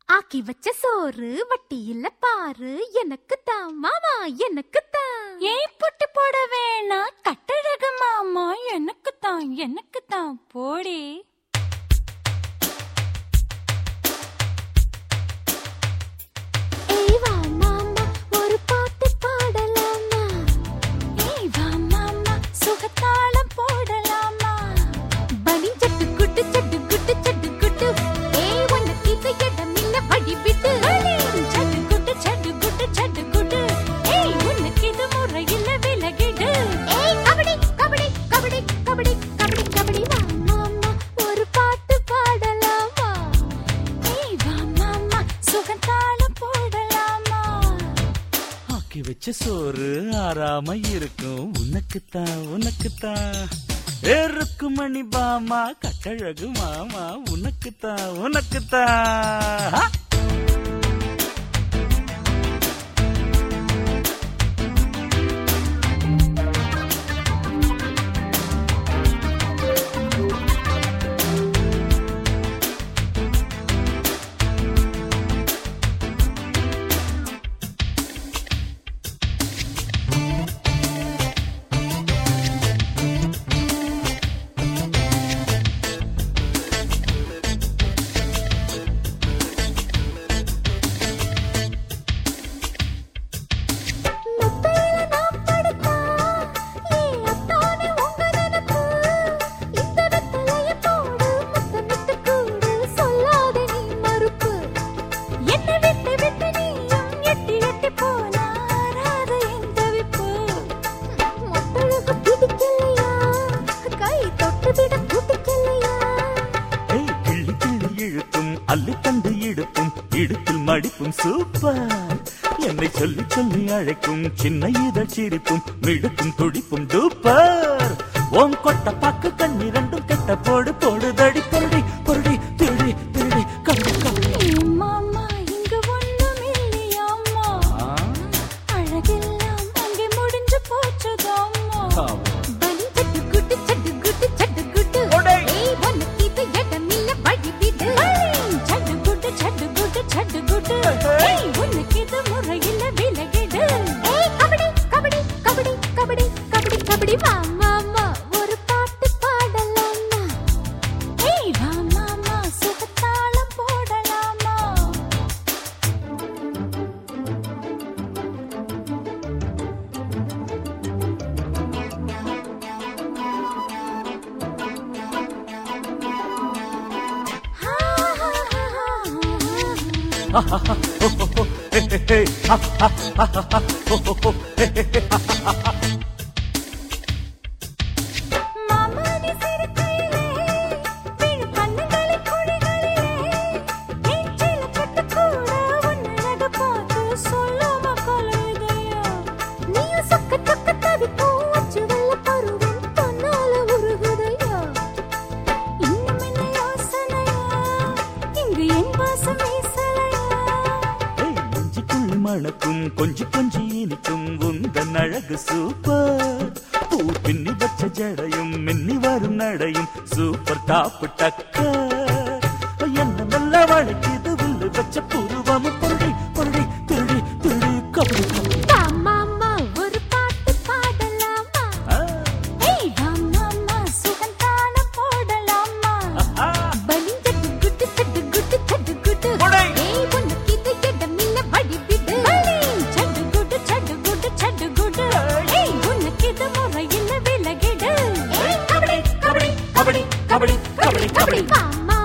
ஆக்கி வச்ச சோறு வட்டி இல்ல பாரு எனக்கு தான் மாமா எனக்கு தான் ஏன் புட்டு போட வேணாம் கட்டழகு மாமா எனக்கு தான் எனக்கு தான் போடி ஏய் வா மாமா ஒரு பாட்டு பாடலாமா ஏய் வா மாமா சுகத்தாளம் போடலாமா பனி சட்டு குட்டு சட்டு குட்டு சட்டு குட்டு ஏய் உனக்கு இது இடம் இல்ல வழி விட்டு சட்டு குட்டு சட்டு குட்டு சட்டு குட்டு ஏய் உனக்கு இது முறையில் விலகிடு ஏய் கபடி கபடி கபடி கபடி கபடி கபடி வா மாமா ஒரு பாட்டு பாடலாமா ஏய் வா மாமா சுகத்தாளம் போடலாமா ஆக்கி வச்ச சோறு ஆறாம இருக்கும் உனக்குத்தான் உனக்குத்தான் ஏருக்கு மணி பாமா கட்டழகு மாமா உனக்குத்தான் உனக்குத்தான் ஆ! மெத்தையில நான் படுத்தா, ஏய் அத்தானே உங்க நினைப்பு. இந்த வெத்தலைய போடு, முத்தமிட்டு கூடு, சொல்லாதே நீ மறுப்பு. என்னை விட்டு விட்டு நீயும் எட்டி எட்டி போனாராத என் தவிப்பு மொட்டழகு பிடிக்கலையா? கை தொட்டு விட பிடிக்கலையா? ஏய், கிள்ளி கிள்ளி இழுக்கும் அள்ளி தண்டு இடுப்பும் இடுப்பில் மடிப்பும் சூப்பர் என்னை சொல்லி சொல்லி அழைக்கும் சின்ன இதழ் சிரிப்பும் மிடுக்கும் துடிப்பும் டூப்பர் ஓம் கொட்ட பாக்கு கண்ணி ரெண்டும் கெட்ட போடு போடு தடி பொருடி பொருடி திருடி திருடி கம்பி கம்பி ஏய் மாமா இங்கு ஒண்ணும் இல்லையாம்மா அழகெல்லாம் அங்கே முடிஞ்சு போச்சுதாம்மா பனி சட்டு குட்டு சட்டு குட்டு சட்டு குட்டு. ஒடை. ஏய் உனக்கு இது இடம் இல்ல வழி விடு. சட்டு குட்டு சட்டு குட்டு சட்டு குட்டு ஏய் உனக்கு இது முறையில் விலகிடு ஏய் கபடி கபடி கபடி கபடி கபடி கபடி வா மாமா ஒரு பாட்டு பாடலாமா ஏய் வா மாமா சுகத்தாளம் போடலாமா ஹா, ஹா, ஹா, ஹா, ஹா. மாமானி சிறுகையிலே விழு கண்ணுகளை குழிகளிலே நெஞ்சில பட்டு கூட உன்னழக பார்த்து சொல்லாம கலைதையா நீயும் சொக்க சொக்க தவிக்கும் அச்சு வெள்ள பருவம் தன்னால உருகுதையா இன்னும் என்ன யோசனையா இங்கு என் வாசம் வீசலையா ஏய், நெஞ்சுக்குள் மணக்கும் கொஞ்சி கொஞ்சி இனிக்கும் உந்தன் அழகு சூப்பர் பூ பின்னி வச்ச ஜடையும் மின்னி வரும் நடையும் சூப்பர் டாப் டக்கர் என்ன நல்ல வழக்கிது வில்லு வச்ச புருவமும் பொருடி பொருடி திருடி திருடி கபடி கபடி வா மாமா ஒரு பாட்டு பாடலாமா ஆ, ஏய் வா மாமா சுகந்தாளம் போடலாமா ஆ, பனி சட்டு குட்டு சட்டு குட்டு சட்டு குட்டு ஒடை. ஏய் உனக்கு இது இடம் இல்ல வழி விடு சட்டு குடு சட்டு குடு சட்டு குடு ஏய் உனக்கு இது முறையில் விலகிடு ஏய் கபடி கபடி கபடி கபடி கபடி கபடி வா மாமா